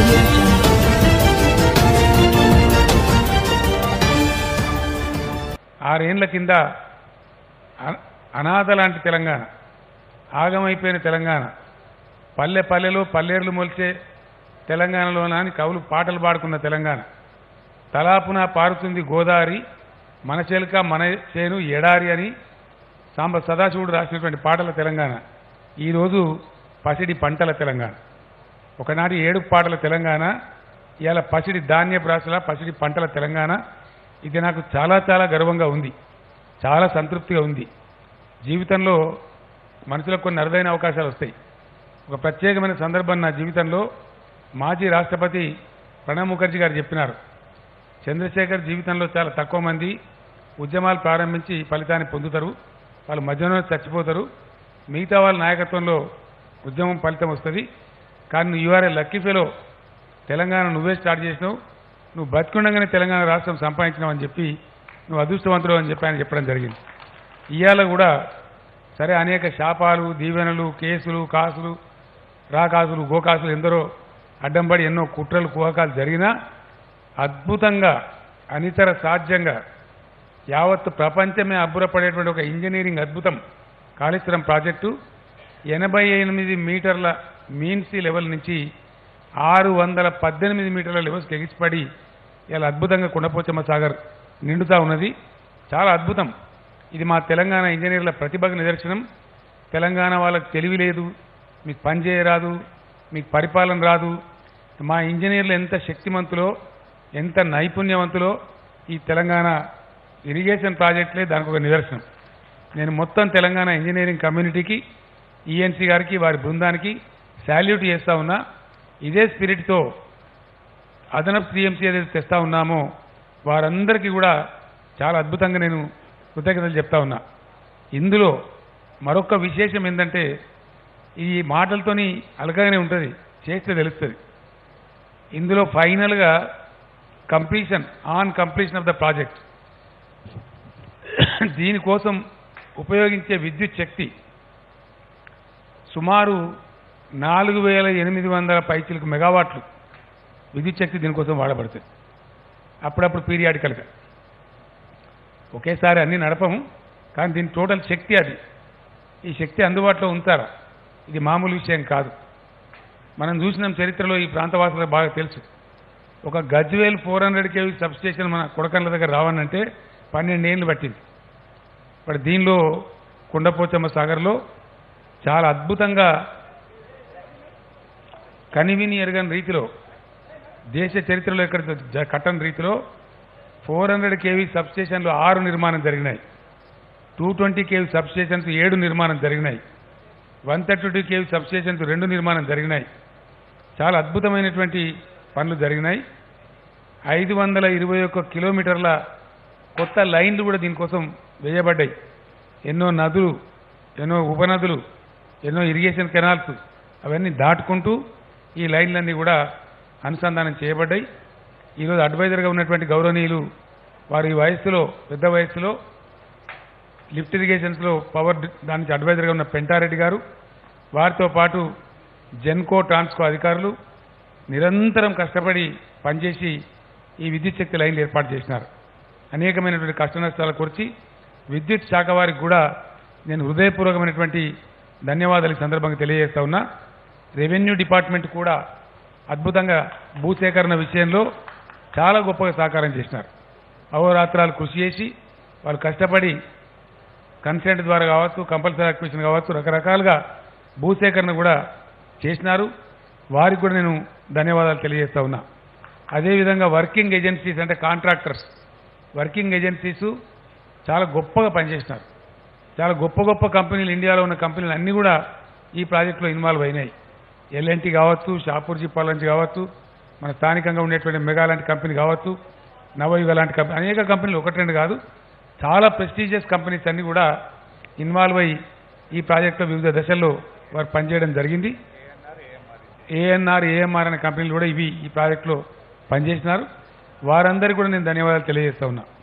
audio jungle. ఆరేండ్ల కింద అ- అనాథ లాంటి తెలంగాణ ఆగమైపోయిన తెలంగాణ పల్లె పల్లెలో పల్లేర్లు మొలిచే తెలంగాణలో నాని కవులు పాటలు పాడుకున్న తెలంగాణ తలాపున పారుతుంది గోదావరి మన చెలుక మన చేను ఎడారి అని సాంబ సదాశివుడు రాసినటువంటి పాటల తెలంగాణ ఈరోజు పసిడి పంటల తెలంగాణ ఒకనాటి ఏడు పాటల తెలంగాణ ఇవాళ పసిడి ధాన్యపు రాశుల పసిడి పంటల తెలంగాణ ఇది నాకు చాలా చాలా గర్వంగా ఉంది చాలా సంతృప్తిగా ఉంది జీవితంలో మనుషులకు కొన్ని అరుదైన అవకాశాలు వస్తాయి ఒక ప్రత్యేకమైన సందర్భం నా జీవితంలో మాజీ రాష్ట్రపతి ప్రణబ్ ముఖర్జీ గారు చెప్పినారు చంద్రశేఖర్ జీవితంలో చాలా తక్కువ మంది ఉద్యమాలు ప్రారంభించి ఫలితాన్ని పొందుతారు వాళ్ళు మధ్యలో చచ్చిపోతారు మిగతా వాళ్ళ నాయకత్వంలో ఉద్యమం ఫలితం వస్తుంది కానీ నువ్వు you are a lucky fellow Telangana నువ్వే స్టార్ట్ చేసినావు నువ్వు బతికుండగానే తెలంగాణ రాష్ట్రం సంపాదించినావు అని చెప్పి నువ్వు అదృష్టవంతుడు అని చెప్పి ఆయన చెప్పడం జరిగింది ఇవాళ కూడా సరే అనేక శాపాలు దీవెనలు కేసులు కాసులు రాకాసులు గోకాసులు ఎందరో అడ్డంపడి ఎన్నో కుట్రలు కుహకాలు జరిగినా అద్భుతంగా అనితర సాధ్యంగా యావత్ ప్రపంచమే అబ్బురపడేటువంటి ఒక ఇంజనీరింగ్ అద్భుతం కాళేశ్వరం ప్రాజెక్టు ఎనభై ఎనిమిది మీటర్ల మీన్సీ లెవెల్ నుంచి ఆరు వందల పద్దెనిమిది మీటర్ల లెవెల్స్కి ఎగిసిపడి ఇలా అద్భుతంగా కుండపోచమ్మ సాగర్ నిండుతా ఉన్నది చాలా అద్భుతం ఇది మా తెలంగాణ ఇంజనీర్ల ప్రతిభకు నిదర్శనం తెలంగాణ వాళ్ళకి తెలివి లేదు మీకు పని చేయరాదు మీకు పరిపాలన రాదు మా ఇంజనీర్లు ఎంత శక్తిమంతులో ఎంత నైపుణ్యవంతులో ఈ తెలంగాణ ఇరిగేషన్ ప్రాజెక్టులే దానికి ఒక నిదర్శనం నేను మొత్తం తెలంగాణ ఇంజనీరింగ్ కమ్యూనిటీకి ఈఎన్సీ గారికి వారి బృందానికి శాల్యూట్ చేస్తా ఉన్నా ఇదే స్పిరిట్తో అదనపు టీఎంసీ ఏదైతే తెస్తా ఉన్నామో వారందరికీ కూడా చాలా అద్భుతంగా నేను కృతజ్ఞతలు చెప్తా ఉన్నా ఇందులో మరొక విశేషం ఏంటంటే ఈ మాటలతోని అలగానే ఉంటుంది చేస్తే తెలుస్తుంది ఇందులో ఫైనల్గా completion on completion of the project దీనికోసం ఉపయోగించే విద్యుత్ శక్తి సుమారు నాలుగు వేల ఎనిమిది వందల పైచిలకు మెగావాట్లు విద్యుత్ శక్తి దీనికోసం వాడబడుతుంది అప్పుడప్పుడు పీరియాడికల్గా ఒకేసారి అన్ని నడపము కానీ దీని టోటల్ శక్తి అది ఈ శక్తి అందుబాటులో ఉంచారా ఇది మామూలు విషయం కాదు మనం చూసినాం చరిత్రలో ఈ ప్రాంతవాసులకు బాగా తెలుసు ఒక Gajwel four hundred KV substation మన కొడకండ్ల దగ్గర రావనంటే పన్నెండేళ్ళు పట్టింది ఇప్పుడు దీనిలో కుండపోచమ్మ సాగర్లో చాలా అద్భుతంగా కనివిని ఎరగని రీతిలో దేశ చరిత్రలో ఎక్కడ జ- కట్టని రీతిలో ఫోర్ హండ్రెడ్ కేవీ సబ్స్టేషన్లు ఆరు నిర్మాణం జరిగినాయి టూ ట్వంటీ కేవీ సబ్స్టేషన్స్ ఏడు నిర్మాణం జరిగినాయి one thirty two KV substations రెండు నిర్మాణం జరిగినాయి చాలా అద్భుతమైనటువంటి పనులు జరిగినాయి ఐదు వందల ఇరవై ఒక్క కిలోమీటర్ల కొత్త లైన్లు కూడా దీనికోసం వేయబడ్డాయి ఎన్నో నదులు ఎన్నో ఉపనదులు ఎన్నో ఇరిగేషన్ కెనాల్స్ అవన్నీ దాటుకుంటూ ఈ లైన్లన్నీ కూడా అనుసంధానం చేయబడ్డాయి ఈరోజు అడ్వైజర్గా ఉన్నటువంటి గౌరవనీయులు వారి వయస్సులో పెద్ద వయస్సులో లిఫ్ట్ ఇరిగేషన్స్లో పవర్ డి- దానికి అడ్వైజర్గా ఉన్న పెంటారెడ్డి గారు వారితో పాటు జెన్కో ట్రాన్స్కో అధికారులు నిరంతరం కష్టపడి పనిచేసి ఈ విద్యుత్ శక్తి లైన్లు ఏర్పాటు చేసినారు అనేకమైనటువంటి కష్ట నష్టాలు కూర్చి విద్యుత్ శాఖ వారికి కూడా నేను హృదయపూర్వకమైనటువంటి ధన్యవాదాలు ఈ సందర్భంగా తెలియజేస్తా ఉన్నా రెవెన్యూ డిపార్ట్మెంట్ కూడా అద్భుతంగా భూసేకరణ విషయంలో చాలా గొప్పగా సహకారం చేసినారు అహోరాత్రాలు కృషి చేసి వాళ్ళు కష్టపడి కన్సెంట్ ద్వారా కావచ్చు కంపల్సరీ అక్విజిషన్ కావచ్చు రకరకాలుగా భూసేకరణ కూడా చేసినారు వారికి కూడా నేను ధన్యవాదాలు తెలియజేస్తా ఉన్నా అదేవిధంగా వర్కింగ్ ఏజెన్సీస్ అంటే కాంట్రాక్టర్స్ వర్కింగ్ ఏజెన్సీస్ చాలా గొప్పగా పనిచేసినారు చాలా గొప్ప గొప్ప కంపెనీలు ఇండియాలో ఉన్న కంపెనీలు అన్నీ కూడా ఈ ప్రాజెక్టులో ఇన్వాల్వ్ అయినాయి ఎల్ఎన్టీ కావచ్చు షాపూర్ జిప్పాల్ నుంచి కావచ్చు మన స్థానికంగా ఉండేటువంటి మెగా లాంటి కంపెనీ కావచ్చు నవయుగ లాంటి కంపెనీ అనేక కంపెనీలు ఒకటి రెండు కాదు చాలా ప్రెస్టీజియస్ కంపెనీస్ అన్నీ కూడా ఇన్వాల్వ్ అయ్యి ఈ ప్రాజెక్టులో వివిధ దశల్లో వారు పనిచేయడం జరిగింది ఏఎన్ఆర్ ఏఎంఆర్ అనే కంపెనీలు కూడా ఇవి ఈ ప్రాజెక్టులో పనిచేసినారు వారందరికీ కూడా నేను ధన్యవాదాలు తెలియజేస్తా ఉన్నా